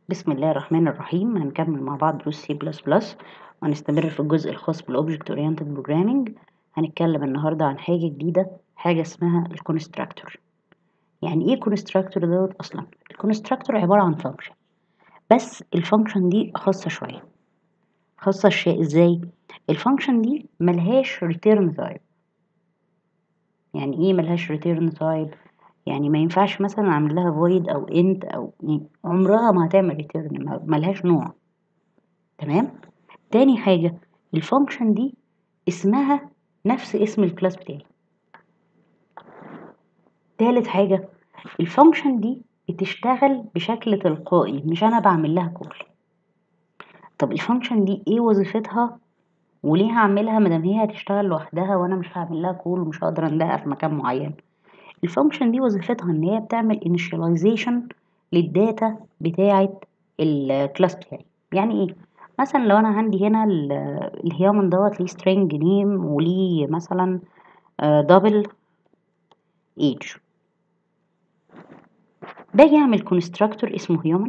بسم الله الرحمن الرحيم هنكمل مع بعض دروس سي بلس بلس وهنستمر في الجزء الخاص بالاوبجكت اورينتد بروجرامينج هنتكلم النهارده عن حاجه جديده حاجه اسمها الكونستراكتور يعني ايه كونستراكتور دوت اصلا الكونستراكتور عباره عن فانكشن بس الفانكشن دي خاصه شويه خاصه الشيء ازاي الفانكشن دي ملهاش ريتيرن تايب يعني ايه ملهاش ريتيرن تايب يعني ما ينفعش مثلا اعمل لها void او int او يعني عمرها ما هتعمل return ملهاش نوع تمام تاني حاجة الفانكشن دي اسمها نفس اسم الكلاس بتاعي تالت حاجة الفانكشن دي بتشتغل بشكل تلقائي مش انا بعمل لها كول طب الفانكشن دي ايه وظيفتها وليه هعملها مادام هي هتشتغل لوحدها وانا مش هعمل لها كول ومش هقدر اندهها في مكان معين الفانكشن دي وظيفتها ان هي بتعمل initialization للداتا بتاعه الكلاس بتاعي يعني ايه مثلا لو انا عندي هنا الهيومن دوت ليه string name وليه مثلا double age باجي اعمل كونستراكتور اسمه هيومن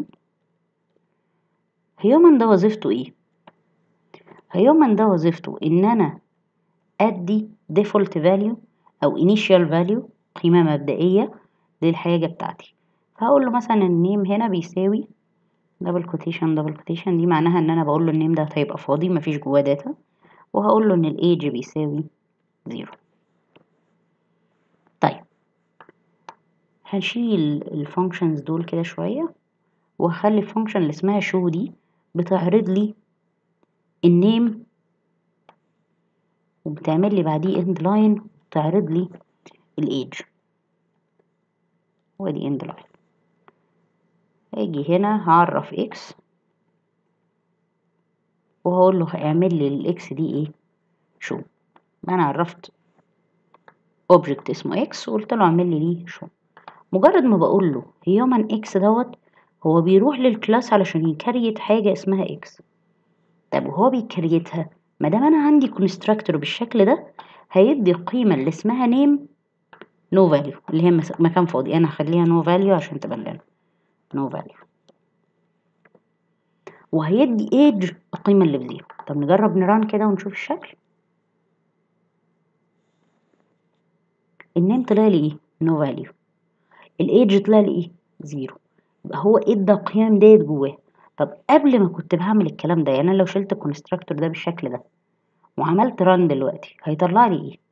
هيومن ده وظيفته ايه هيومن ده وظيفته ان انا ادي default value او initial value قيمة مبدئية للحاجة بتاعتي فهقول له مثلا النيم هنا بيساوي دبل كوتيشن دبل كوتيشن دي معناها ان انا بقول له النيم ده هيبقى فاضي مفيش جواه داتا وهقول له ان الايج بيساوي زيرو طيب هشيل الفانكشنز دول كده شوية وهخلي الفانكشن اللي اسمها شو دي بتعرض لي النيم وبتعمل لي بعديه اند لاين وبتعرض لي الايج وادي اند لاين اجي هنا هعرف اكس وهقول له هيعمل لي الاكس دي ايه شو انا عرفت اوبجكت اسمه اكس وقلت له اعمل لي ليه شو مجرد ما بقول له هيومن اكس دوت هو بيروح للكلاس علشان يكريت حاجه اسمها اكس طب وهو بيكريتها ما دام انا عندي كونستراكتور بالشكل ده هيدي القيمه اللي اسمها نيم نو فاليو اللي هي مكان فاضي انا هخليها نو فاليو عشان تبان لنا نو فاليو وهيدي ايج القيمة اللي بزيرو طب نجرب نران كده ونشوف الشكل النيم طلع لي ايه نو فاليو الايج طلع لي ايه زيرو يبقى هو ادى القيم ديت جواه طب قبل ما كنت بعمل الكلام ده يعني انا لو شلت الكونستراكتور ده بالشكل ده وعملت ران دلوقتي هيطلع لي ايه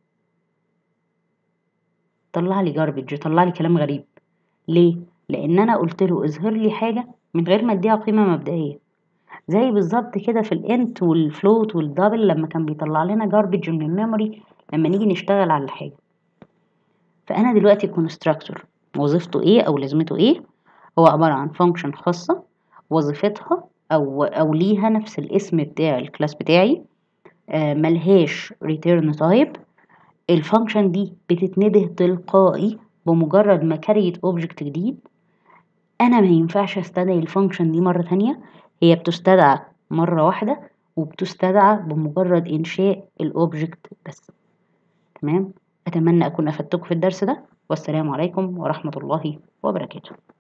طلع لي جاربج طلع لي كلام غريب ليه لان انا قلت له اظهر لي حاجه من غير ما اديها قيمه مبدئيه زي بالظبط كده في الانت والفلوت والدبل لما كان بيطلع لنا جاربج من الميموري لما نيجي نشتغل على الحاجه فانا دلوقتي كونستراكتور وظيفته ايه او لازمته ايه هو عباره عن فانكشن خاصه وظيفتها او او ليها نفس الاسم بتاع الكلاس بتاعي آه ملهاش ريتيرن تايب الفانكشن دي بتتنده تلقائي بمجرد ما كريت اوبجكت جديد انا ما ينفعش استدعي الفانكشن دي مرة تانية هي بتستدعى مرة واحدة وبتستدعى بمجرد انشاء الاوبجكت بس تمام اتمنى اكون افدتكم في الدرس ده والسلام عليكم ورحمة الله وبركاته